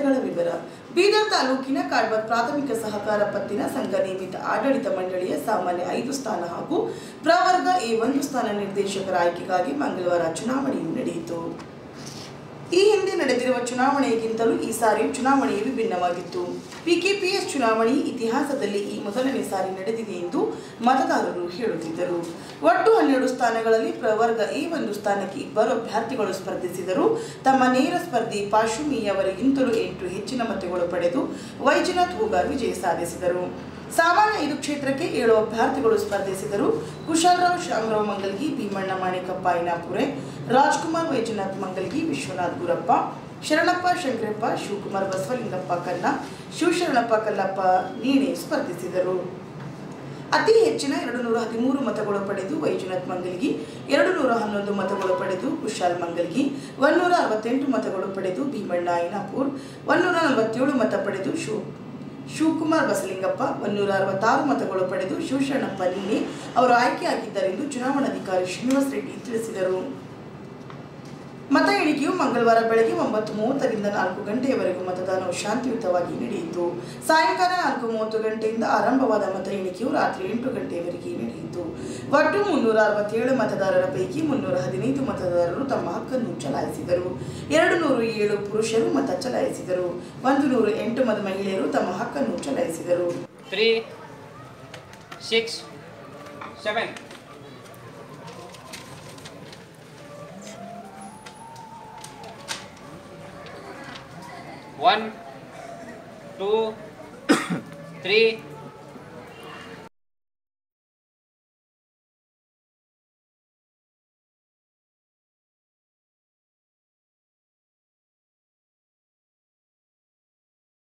ಮತಗಳ ವಿವರ ಬೀದರ್ ತಾಲೂಕಿನ ಕಾಡ್ಬತ್ ಪ್ರಾಥಮಿಕ ಸಹಕಾರ ಪತ್ತಿನ ಸಂಘ ನೇಮಿತ ಆಡಳಿತ ಮಂಡಳಿಯ ಸಾಮಾನ್ಯ ಐದು ಸ್ಥಾನ ಹಾಗೂ ಪ್ರವರ್ಗ ಎ ಒಂದು ಸ್ಥಾನ ನಿರ್ದೇಶಕರ ಆಯ್ಕೆಗಾಗಿ ಮಂಗಳವಾರ ಚುನಾವಣೆಯು ನಡೆಯಿತು ಈ ಹಿಂದೆ ನಡೆದಿರುವ ಚುನಾವಣೆಗಿಂತಲೂ ಈ ಸಾರಿ ಚುನಾವಣೆಯು ವಿಭಿನ್ನವಾಗಿತ್ತು ಪಿಕೆಪಿಎಸ್ ಚುನಾವಣೆ ಇತಿಹಾಸದಲ್ಲಿ ಈ ಮೊದಲನೇ ಸಾರಿ ನಡೆದಿದೆ ಎಂದು ಮತದಾರರು ಹೇಳುತ್ತಿದ್ದರು ಒಟ್ಟು ಹನ್ನೆರಡು ಸ್ಥಾನಗಳಲ್ಲಿ ಪ್ರವರ್ಗ ಎ ಒಂದು ಸ್ಥಾನಕ್ಕೆ ಇಬ್ಬರು ಅಭ್ಯರ್ಥಿಗಳು ಸ್ಪರ್ಧಿಸಿದರು ತಮ್ಮ ನೇರ ಸ್ಪರ್ಧಿ ಪಾಶುಮಿಯವರಿಗಿಂತಲೂ ಎಂಟು ಹೆಚ್ಚಿನ ಮತಗಳು ಪಡೆದು ವೈಜನಾಥ್ ಹೂಗಾರ್ ವಿಜಯ ಸಾಧಿಸಿದರು ಸಾಮಾನ್ಯ ಐದು ಕ್ಷೇತ್ರಕ್ಕೆ ಏಳು ಅಭ್ಯರ್ಥಿಗಳು ಸ್ಪರ್ಧಿಸಿದರು ಕುಶಾಲರಾವ್ ಶ್ಯಾಮರಾವ್ ಮಂಗಲ್ಗಿ ಭೀಮಣ್ಣ ಮಾಣಿಕಪ್ಪ ಐನಾಪುರೆ ರಾಜ್ಕುಮಾರ್ ವೈಜನಾಥ್ ಮಂಗಲ್ಗಿ ವಿಶ್ವನಾಥ್ ಗುರಪ್ಪ ಶರಣಪ್ಪ ಶಂಕರಪ್ಪ ಶಿವಕುಮಾರ್ ಬಸವಲಿಂಗಪ್ಪ ಕನ್ನ ಶಿವಶರಣಪ್ಪ ಕಲ್ಲಪ್ಪ ನೀಣೆ ಸ್ಪರ್ಧಿಸಿದರು ಅತಿ ಹೆಚ್ಚಿನ ಎರಡು ನೂರ ಹದಿಮೂರು ಮತಗಳು ಪಡೆದು ವೈಜನಾಥ್ ಮಂಗಲ್ಗಿ ಎರಡು ನೂರ ಹನ್ನೊಂದು ಮತಗಳು ಪಡೆದು ಕುಶಾಲ್ ಮಂಗಲ್ಗಿ ಒನ್ನೂರ ಅರವತ್ತೆಂಟು ಮತಗಳು ಪಡೆದು ಭೀಮಣ್ಣ ಐನಾಪುರ್ ಒನ್ನೂರ ನಲವತ್ತೇಳು ಮತ ಪಡೆದು ಶಿವ ಶಿವಕುಮಾರ್ ಬಸಲಿಂಗಪ್ಪ ಒನ್ನೂರ ಅರವತ್ತಾರು ಮತಗಳು ಪಡೆದು ಶಿವಶರಣಪ್ಪ ನೀನೆ ಅವರು ಆಯ್ಕೆಯಾಗಿದ್ದಾರೆಂದು ಚುನಾವಣಾಧಿಕಾರಿ ಶ್ರೀನಿವಾಸ್ ರೆಡ್ಡಿ ತಿಳಿಸಿದರು ಮತ ಎಣಿಕೆಯು ಮಂಗಳವಾರ ಬೆಳಗ್ಗೆ ಒಂಬತ್ತು ಮೂವತ್ತರಿಂದ ನಾಲ್ಕು ಗಂಟೆಯವರೆಗೂ ಮತದಾನವು ಶಾಂತಿಯುತವಾಗಿ ನಡೆಯಿತು ಸಾಯಂಕಾಲ ನಾಲ್ಕು ಮೂವತ್ತು ಗಂಟೆಯಿಂದ ಆರಂಭವಾದ ಮತ ಎಣಿಕೆಯು ರಾತ್ರಿ ಎಂಟು ಗಂಟೆಯವರೆಗೆ ನಡೆಯಿತು ಒಟ್ಟು ಮುನ್ನೂರ ಅರವತ್ತೇಳು ಮತದಾರರ ಪೈಕಿ ಮುನ್ನೂರ ಹದಿನೈದು ಮತದಾರರು ತಮ್ಮ ಹಕ್ಕನ್ನು ಚಲಾಯಿಸಿದರು ಎರಡು ನೂರು ಏಳು ಪುರುಷರು ಮತ ಚಲಾಯಿಸಿದರು ಒಂದು ನೂರು ಎಂಟು ಮತ ಮಹಿಳೆಯರು ತಮ್ಮ ಹಕ್ಕನ್ನು ಚಲಾಯಿಸಿದರು three, six, seven. One, two, three,